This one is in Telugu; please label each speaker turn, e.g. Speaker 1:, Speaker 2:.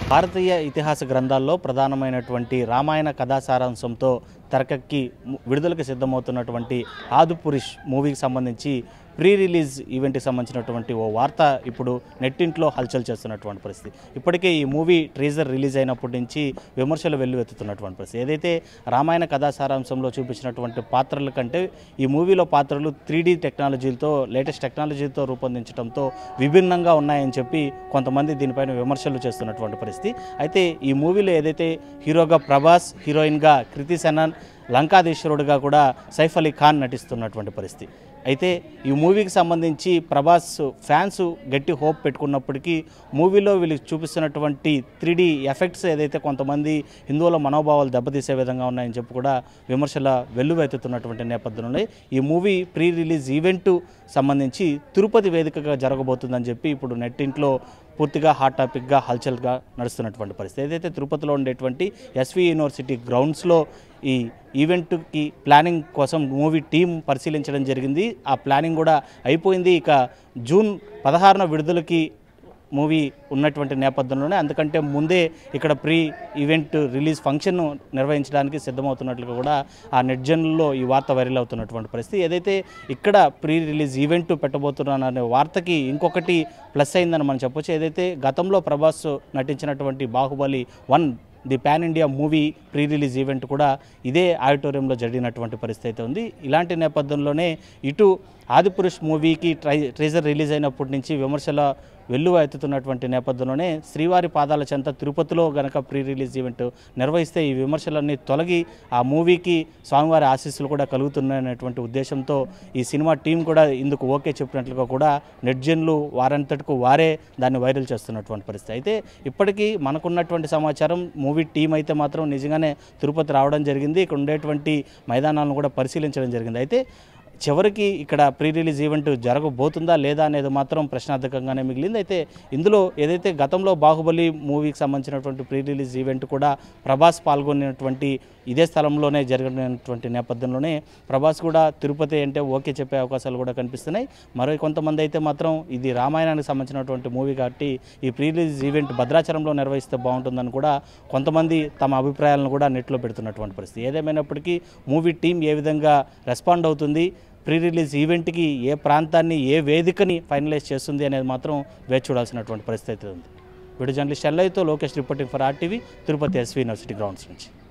Speaker 1: భారతీయ ఇతిహాస గ్రంథాల్లో ప్రధానమైనటువంటి రామాయణ కథా సారాంశంతో తెరకెక్కి ము- విడుదలకు సిద్ధమవుతున్నటువంటి ఆదిపురుష్ మూవీకి సంబంధించి ప్రీ రిలీజ్ ఈవెంట్కి సంబంధించినటువంటి ఓ వార్త ఇప్పుడు నెట్టింట్లో హల్చల్ చేస్తున్నటువంటి పరిస్థితి ఇప్పటికే ఈ మూవీ ట్రీజర్ రిలీజ్ అయినప్పటి నుంచి విమర్శలు వెల్లువెత్తుతున్నటువంటి పరిస్థితి ఏదైతే రామాయణ కథా సారాంశంలో చూపించినటువంటి పాత్రల కంటే ఈ మూవీలో పాత్రలు త్రీ టెక్నాలజీలతో లేటెస్ట్ టెక్నాలజీతో రూపొందించడంతో విభిన్నంగా ఉన్నాయని చెప్పి కొంతమంది దీనిపైన విమర్శలు చేస్తున్నటువంటి పరిస్థితి అయితే ఈ మూవీలో ఏదైతే హీరోగా ప్రభాస్ హీరోయిన్గా కృతి సెనన్ లంకాధీశ్వరుడుగా కూడా సైఫ్ అలీ ఖాన్ నటిస్తున్నటువంటి పరిస్థితి అయితే ఈ మూవీకి సంబంధించి ప్రభాస్ ఫ్యాన్స్ గట్టి హోప్ పెట్టుకున్నప్పటికీ మూవీలో వీళ్ళు చూపిస్తున్నటువంటి త్రీ ఎఫెక్ట్స్ ఏదైతే కొంతమంది హిందువుల మనోభావాలు దెబ్బతీసే విధంగా ఉన్నాయని చెప్పి కూడా విమర్శల వెల్లువెత్తుతున్నటువంటి నేపథ్యంలో ఈ మూవీ ప్రీ రిలీజ్ ఈవెంట్ సంబంధించి తిరుపతి వేదికగా జరగబోతుందని చెప్పి ఇప్పుడు నెట్టింట్లో పూర్తిగా హాట్ టాపిక్గా హల్చల్గా నడుస్తున్నటువంటి పరిస్థితి ఏదైతే తిరుపతిలో ఉండేటువంటి ఎస్వి యూనివర్సిటీ గ్రౌండ్స్లో ఈ ఈవెంట్కి ప్లానింగ్ కోసం మూవీ టీం పరిశీలించడం జరిగింది ఆ ప్లానింగ్ కూడా అయిపోయింది ఇక జూన్ పదహారున విడుదలకి మూవీ ఉన్నటువంటి నేపథ్యంలోనే అందుకంటే ముందే ఇక్కడ ప్రీ ఈవెంట్ రిలీజ్ ఫంక్షన్ నిర్వహించడానికి సిద్ధమవుతున్నట్లుగా కూడా ఆ నెట్జన్లో ఈ వార్త వైరల్ అవుతున్నటువంటి పరిస్థితి ఏదైతే ఇక్కడ ప్రీ రిలీజ్ ఈవెంట్ పెట్టబోతున్నాననే వార్తకి ఇంకొకటి ప్లస్ అయిందని మనం చెప్పొచ్చు ఏదైతే గతంలో ప్రభాస్ నటించినటువంటి Baahubali one the pan India movie pre release event కూడా ఇదే ఆడిటోరియంలో జరిగినటువంటి పరిస్థితి అయితే ఉంది ఇలాంటి నేపథ్యంలోనే ఇటు ఆదిపురుష్ మూవీకి ట్రై ట్రేజర్ రిలీజ్ అయినప్పటి నుంచి విమర్శల వెల్లువ ఎత్తుతున్నటువంటి నేపథ్యంలోనే శ్రీవారి పాదాల చెంత తిరుపతిలో గనక ప్రీ రిలీజ్ ఈవెంట్ నిర్వహిస్తే ఈ విమర్శలన్నీ తొలగి ఆ మూవీకి స్వామివారి ఆశీస్సులు కూడా కలుగుతున్నాయనేటువంటి ఉద్దేశంతో ఈ సినిమా టీం కూడా ఇందుకు ఓకే చెప్పినట్లుగా కూడా నెట్జన్లు వారంతటికు వారే దాన్ని వైరల్ చేస్తున్నటువంటి పరిస్థితి అయితే ఇప్పటికీ మనకున్నటువంటి సమాచారం మూవీ టీం అయితే మాత్రం నిజంగానే తిరుపతి రావడం జరిగింది ఇక్కడ ఉండేటువంటి మైదానాలను కూడా పరిశీలించడం జరిగింది అయితే చివరికి ఇక్కడ ప్రీ రిలీజ్ ఈవెంట్ జరగబోతుందా లేదా అనేది మాత్రం ప్రశ్నార్థకంగానే మిగిలింది అయితే ఇందులో ఏదైతే గతంలో బాహుబలి మూవీకి సంబంధించినటువంటి ప్రీ రిలీజ్ ఈవెంట్ కూడా ప్రభాస్ పాల్గొనేటువంటి ఇదే స్థలంలోనే జరిగినటువంటి నేపథ్యంలోనే ప్రభాస్ కూడా తిరుపతి అంటే ఓకే చెప్పే అవకాశాలు కూడా కనిపిస్తున్నాయి మరో కొంతమంది అయితే మాత్రం ఇది రామాయణానికి సంబంధించినటువంటి మూవీ కాబట్టి ఈ ప్రీ రిలీజ్ ఈవెంట్ భద్రాచలంలో నిర్వహిస్తే బాగుంటుందని కూడా కొంతమంది తమ అభిప్రాయాలను కూడా నెట్లో పెడుతున్నటువంటి పరిస్థితి ఏదేమైనప్పటికీ మూవీ టీం ఏ విధంగా రెస్పాండ్ అవుతుంది ప్రీ రిలీజ్ ఈవెంట్కి ఏ ప్రాంతాన్ని ఏ వేదికని ఫైనలైజ్ చేస్తుంది అనేది మాత్రం వేచి చూడాల్సినటువంటి పరిస్థితి ఉంది వీడియో జర్నలిస్ట్ ఎల్లైతో Lokesh reporting for RTV Tirupati SV university grounds నుంచి